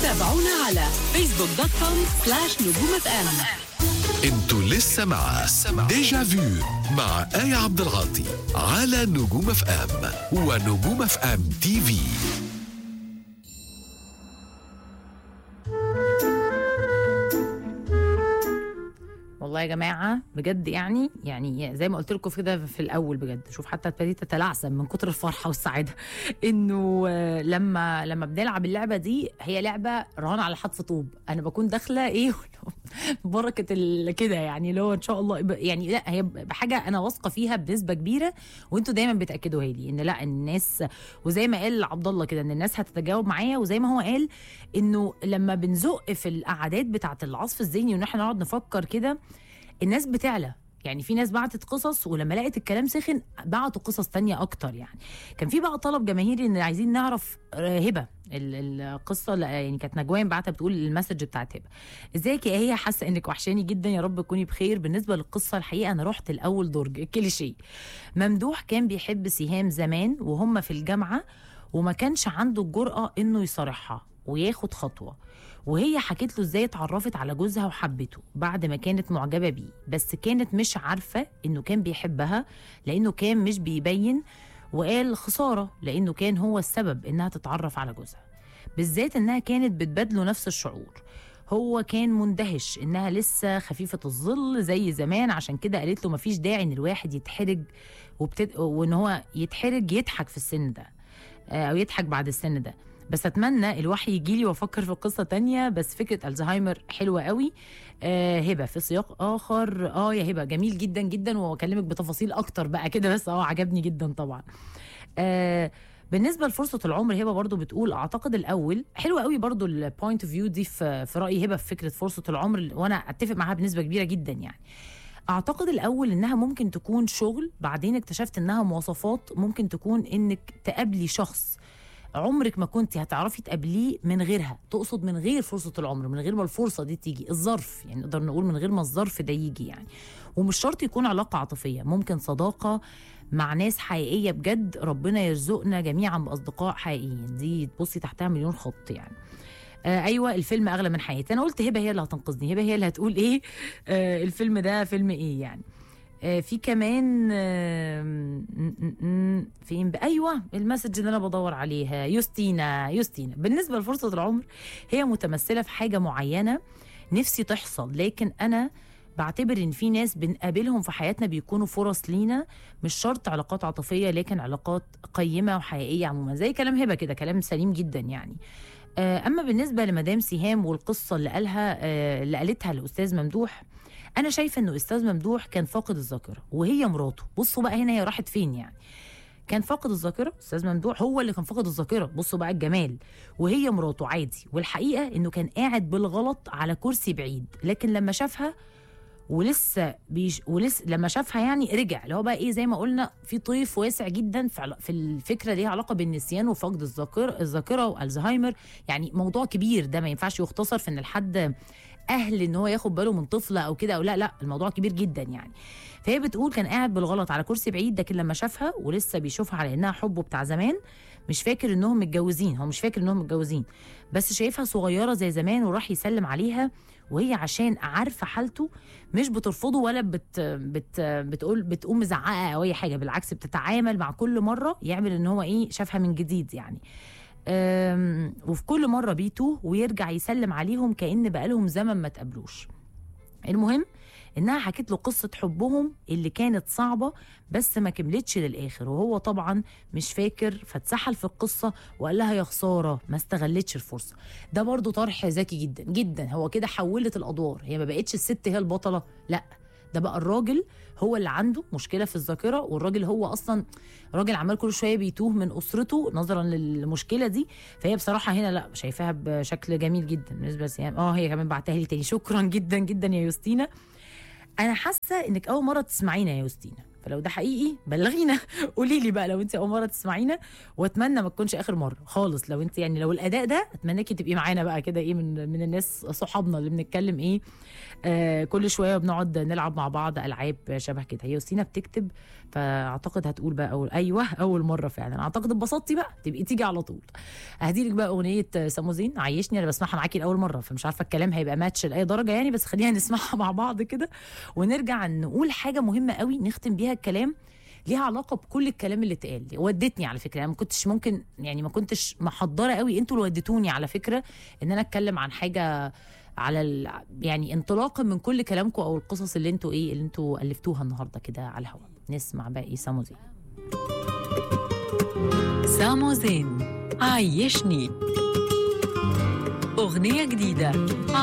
تابعونا على فيسبوك دوت كوم سلاش نجوم اف ام انتوا لسه مع ديجا فيو مع آية عبد العاطي على نجوم اف ام ونجوم اف ام تي في والله يا جماعه بجد يعني يعني زي ما قلت لكم كده في الاول بجد شوف حتى ابتديت اتلعثم من كتر الفرحه والسعاده انه آه، لما لما بنلعب اللعبه دي هي لعبه رهان على حتف طوب انا بكون داخله ايه بركه ال- كده يعني اللي هو ان شاء الله يعني لا هي بحاجه انا واثقه فيها بنسبه كبيره وانتوا دايما بتاكدوا هي لي ان لا الناس وزي ما قال عبد الله كده ان الناس هتتجاوب معايا وزي ما هو قال انه لما بنزق في القعدات بتاعه العصف الذهني وان احنا نقعد نفكر كده الناس بتعلى يعني في ناس بعتت قصص ولما لقت الكلام سخن بعتوا قصص تانية اكتر يعني كان في بقى طلب جماهيري ان عايزين نعرف آه، هبه ال- القصه لا، يعني كانت نجوان بعتها بتقول المسج بتاعت هبه ازيك يا هي حاسه انك وحشاني جدا يا رب تكوني بخير بالنسبه للقصه الحقيقه انا رحت الاول درج كليشيه ممدوح كان بيحب سهام زمان وهم في الجامعه وما كانش عنده الجرأة انه يصارحها وياخد خطوه وهي حكت له ازاي اتعرفت على جوزها وحبته بعد ما كانت معجبه بيه بس كانت مش عارفه انه كان بيحبها لانه كان مش بيبين وقال خساره لانه كان هو السبب انها تتعرف على جوزها بالذات انها كانت بتبادله نفس الشعور هو كان مندهش انها لسه خفيفه الظل زي زمان عشان كده قالت له مفيش داعي ان الواحد يتحرج وبتد... وان هو يتحرج يضحك في السن ده آه، او يضحك بعد السن ده بس اتمنى الوحي يجي لي وافكر في قصه تانية بس فكره الزهايمر حلوه قوي آه هبه في سياق اخر اه يا هبه جميل جدا جدا واكلمك بتفاصيل اكتر بقى كده بس اه عجبني جدا طبعا آه بالنسبه لفرصه العمر هبه برضو بتقول اعتقد الاول حلوه قوي برضو البوينت اوف فيو دي في في راي هبه في فكره فرصه العمر وانا اتفق معاها بنسبه كبيره جدا يعني اعتقد الاول انها ممكن تكون شغل بعدين اكتشفت انها مواصفات ممكن تكون انك تقابلي شخص عمرك ما كنت هتعرفي تقابليه من غيرها تقصد من غير فرصة العمر من غير ما الفرصة دي تيجي الظرف يعني نقدر نقول من غير ما الظرف ده يجي يعني ومش شرط يكون علاقة عاطفية ممكن صداقة مع ناس حقيقية بجد ربنا يرزقنا جميعا بأصدقاء حقيقيين دي تبصي تحتها مليون خط يعني آه ايوه الفيلم اغلى من حياتي انا قلت هبه هي اللي هتنقذني هبه هي اللي هتقول ايه آه الفيلم ده فيلم ايه يعني آه في كمان آه م- م- م- فين بقى؟ ايوه المسج اللي انا بدور عليها يوستينا يوستينا بالنسبه لفرصه العمر هي متمثله في حاجه معينه نفسي تحصل لكن انا بعتبر ان في ناس بنقابلهم في حياتنا بيكونوا فرص لينا مش شرط علاقات عاطفيه لكن علاقات قيمه وحقيقيه عموما زي كلام هبه كده كلام سليم جدا يعني آه، اما بالنسبه لمدام سهام والقصه اللي قالها آه، اللي قالتها الاستاذ ممدوح انا شايفه انه استاذ ممدوح كان فاقد الذاكره وهي مراته بصوا بقى هنا هي راحت فين يعني كان فاقد الذاكره استاذ ممدوح هو اللي كان فاقد الذاكره بصوا بقى الجمال وهي مراته عادي والحقيقه انه كان قاعد بالغلط على كرسي بعيد لكن لما شافها ولسه بيش ولسه لما شافها يعني رجع اللي هو بقى ايه زي ما قلنا في طيف واسع جدا في علا- في الفكره ليها علاقه بالنسيان وفقد الذاكره الذاكره والزهايمر يعني موضوع كبير ده ما ينفعش يختصر في ان الحد اهل ان هو ياخد باله من طفله او كده او لا لا الموضوع كبير جدا يعني فهي بتقول كان قاعد بالغلط على كرسي بعيد لكن لما شافها ولسه بيشوفها على انها حبه بتاع زمان مش فاكر انهم متجوزين هو مش فاكر انهم متجوزين بس شايفها صغيره زي زمان وراح يسلم عليها وهي عشان عارفه حالته مش بترفضه ولا بت بت بتقول بتقوم مزعقه او اي حاجه بالعكس بتتعامل مع كل مره يعمل ان هو ايه شافها من جديد يعني أم، وفي كل مره بيتوه ويرجع يسلم عليهم كان بقالهم زمن ما تقابلوش المهم انها حكت له قصه حبهم اللي كانت صعبه بس ما كملتش للاخر وهو طبعا مش فاكر فاتسحل في القصه وقال لها يا خساره ما استغلتش الفرصه ده برضو طرح ذكي جدا جدا هو كده حولت الادوار هي ما بقتش الست هي البطله لا ده بقى الراجل هو اللي عنده مشكله في الذاكره والراجل هو اصلا راجل عمال كل شويه بيتوه من اسرته نظرا للمشكله دي فهي بصراحه هنا لا شايفاها بشكل جميل جدا بالنسبه لسيام اه هي كمان بعتها لي تاني شكرا جدا جدا يا يوستينا انا حاسه انك اول مره تسمعينا يا يوستينا فلو ده حقيقي بلغينا قولي لي بقى لو انت اول مره تسمعينا واتمنى ما تكونش اخر مره خالص لو انت يعني لو الاداء ده اتمنىكي تبقي معانا بقى كده ايه من من الناس صحابنا اللي بنتكلم ايه آه كل شويه بنقعد نلعب مع بعض العاب شبه كده هي يوستينا بتكتب فاعتقد هتقول بقى اول ايوه اول مره فعلا اعتقد اتبسطتي بقى تبقي تيجي على طول اهديلك بقى اغنيه ساموزين عيشني انا بسمعها معاكي لاول مره فمش عارفه الكلام هيبقى ماتش لاي درجه يعني بس خلينا نسمعها مع بعض كده ونرجع نقول حاجه مهمه قوي نختم بيها الكلام ليها علاقه بكل الكلام اللي اتقال ودتني على فكره انا ما كنتش ممكن يعني ما كنتش محضره قوي انتوا اللي وديتوني على فكره ان انا اتكلم عن حاجه على ال... يعني انطلاقا من كل كلامكم او القصص اللي انتوا ايه اللي انتوا الفتوها النهارده كده على الهواء نسمع باقي ساموزين ساموزين عيشني أغنية جديدة